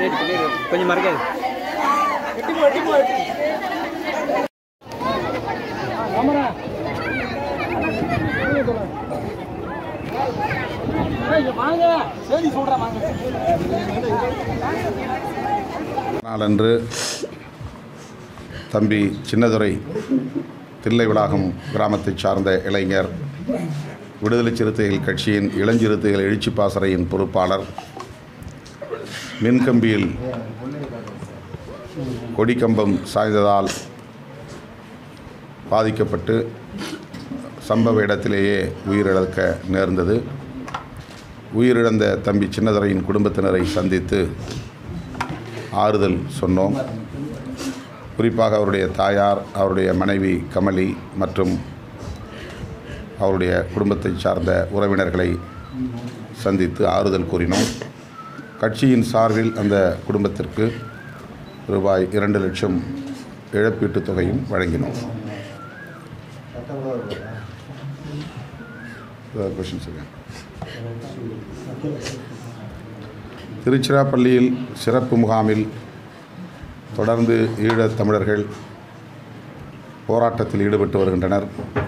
கொஞ்சம் மறக்காது நாளன்று தம்பி சின்னதுரை தில்லை விளாகம் கிராமத்தைச் சார்ந்த இளைஞர் விடுதலை சிறுத்தைகள் கட்சியின் இளஞ்சிறுத்தைகள் எழுச்சி பாசறையின் பொறுப்பாளர் மின்கம்பியில் கொடிக்கம்பம் சாய்ந்ததால் பாதிக்கப்பட்டு சம்பவ இடத்திலேயே உயிரிழக்க நேர்ந்தது உயிரிழந்த தம்பி சின்னதுரையின் குடும்பத்தினரை சந்தித்து ஆறுதல் சொன்னோம் குறிப்பாக அவருடைய தாயார் அவருடைய மனைவி கமலி மற்றும் அவருடைய குடும்பத்தைச் சார்ந்த உறவினர்களை சந்தித்து ஆறுதல் கூறினோம் கட்சியின் சார்பில் அந்த குடும்பத்திற்கு ரூபாய் இரண்டு லட்சம் இழப்பீட்டுத் தொகையும் வழங்கினோம் கொஷின்ஸ் திருச்சிராப்பள்ளியில் சிறப்பு முகாமில் தொடர்ந்து ஈழத் தமிழர்கள் போராட்டத்தில் ஈடுபட்டு வருகின்றனர்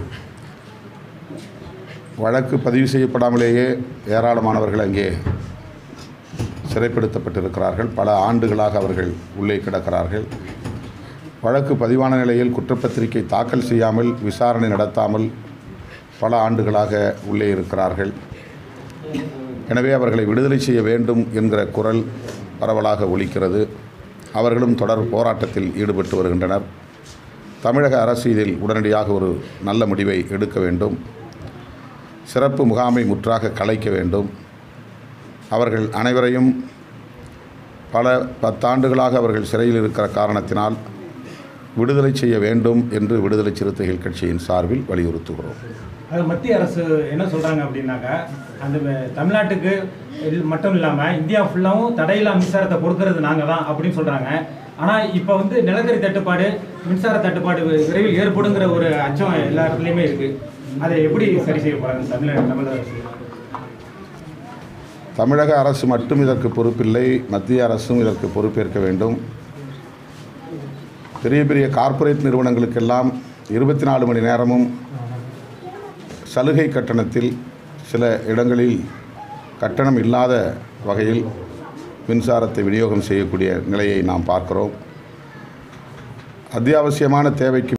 வழக்கு பதிவு செய்யப்படாமலேயே ஏராளமானவர்கள் அங்கே சிறைப்படுத்தப்பட்டிருக்கிறார்கள் பல ஆண்டுகளாக அவர்கள் உள்ளே கிடக்கிறார்கள் வழக்கு பதிவான நிலையில் குற்றப்பத்திரிகை தாக்கல் செய்யாமல் விசாரணை நடத்தாமல் பல ஆண்டுகளாக உள்ளே இருக்கிறார்கள் எனவே அவர்களை விடுதலை செய்ய வேண்டும் என்கிற குரல் பரவலாக ஒலிக்கிறது அவர்களும் தொடர் போராட்டத்தில் ஈடுபட்டு வருகின்றனர் தமிழக அரசு இதில் உடனடியாக ஒரு நல்ல முடிவை எடுக்க வேண்டும் சிறப்பு முகாமை முற்றாக கலைக்க வேண்டும் அவர்கள் அனைவரையும் பல பத்தாண்டுகளாக அவர்கள் சிறையில் இருக்கிற காரணத்தினால் விடுதலை செய்ய வேண்டும் என்று விடுதலை சிறுத்தைகள் கட்சியின் சார்பில் வலியுறுத்துகிறோம் அது மத்திய அரசு என்ன சொல்றாங்க அப்படின்னாக்கா அந்த வ- தமிழ்நாட்டுக்கு இது மட்டும் இல்லாம இந்தியா ஃபுல்லாவும் தடையில்லா மின்சாரத்தை கொடுக்கறது நாங்க தான் அப்படின்னு சொல்றாங்க ஆனா இப்போ வந்து நிலக்கரி தட்டுப்பாடு மின்சார தட்டுப்பாடு வி- விரைவில் ஏற்படுங்கிற ஒரு அச்சம் எல்லா இடத்துலையுமே இருக்கு அதை எப்படி சரி செய்ய போறாங்க தமிழக தமிழக அரசு தமிழக அரசு மட்டும் இதற்கு பொறுப்பில்லை மத்திய அரசும் இதற்கு பொறுப்பேற்க வேண்டும் பெரிய பெரிய கார்ப்பரேட் நிறுவனங்களுக்கெல்லாம் இருபத்தி நாலு மணி நேரமும் சலுகை கட்டணத்தில் சில இடங்களில் கட்டணம் இல்லாத வகையில் மின்சாரத்தை விநியோகம் செய்யக்கூடிய நிலையை நாம் பார்க்கிறோம் அத்தியாவசியமான தேவைக்கு